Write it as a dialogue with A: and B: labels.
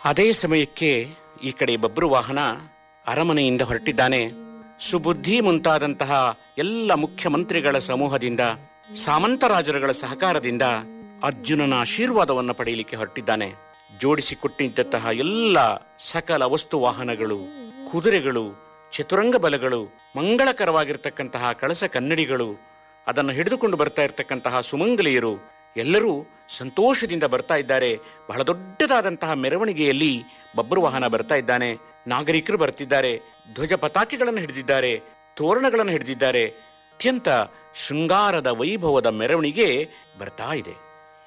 A: ಅದೇ ಸಮಯಕ್ಕೆ ಈ ಕಡೆ ಬಬ್ರು ವಾಹನ ಅರಮನೆಯಿಂದ ಹೊರಟಿದ್ದಾನೆ ಸುಬುದ್ಧಿ ಮುಂತಾದಂತಹ ಎಲ್ಲ ಮುಖ್ಯಮಂತ್ರಿಗಳ ಸಮೂಹದಿಂದ ಸಾಮಂತರಾಜರುಗಳ ಸಹಕಾರದಿಂದ ಅರ್ಜುನನ ಆಶೀರ್ವಾದವನ್ನು ಪಡೆಯಲಿಕ್ಕೆ ಹೊರಟಿದ್ದಾನೆ ಜೋಡಿಸಿಕೊಟ್ಟಿದ್ದಂತಹ ಎಲ್ಲ ಸಕಲ ವಸ್ತು ವಾಹನಗಳು ಕುದುರೆಗಳು ಚತುರಂಗ ಬಲಗಳು ಮಂಗಳಕರವಾಗಿರ್ತಕ್ಕಂತಹ ಕಳಸ ಕನ್ನಡಿಗಳು ಅದನ್ನು ಹಿಡಿದುಕೊಂಡು ಬರ್ತಾ ಇರತಕ್ಕಂತಹ ಸುಮಂಗಲಿಯರು ಎಲ್ಲರೂ ಸಂತೋಷದಿಂದ ಬರ್ತಾ ಇದ್ದಾರೆ ಬಹಳ ದೊಡ್ಡದಾದಂತಹ ಮೆರವಣಿಗೆಯಲ್ಲಿ ಬಬ್ಬರು ವಾಹನ ಬರ್ತಾ ಇದ್ದಾನೆ ನಾಗರಿಕರು ಬರ್ತಿದ್ದಾರೆ ಧ್ವಜ ಪತಾಕೆಗಳನ್ನು ಹಿಡಿದಿದ್ದಾರೆ ತೋರಣಗಳನ್ನು ಹಿಡಿದಿದ್ದಾರೆ ಅತ್ಯಂತ ಶೃಂಗಾರದ ವೈಭವದ ಮೆರವಣಿಗೆ ಬರ್ತಾ ಇದೆ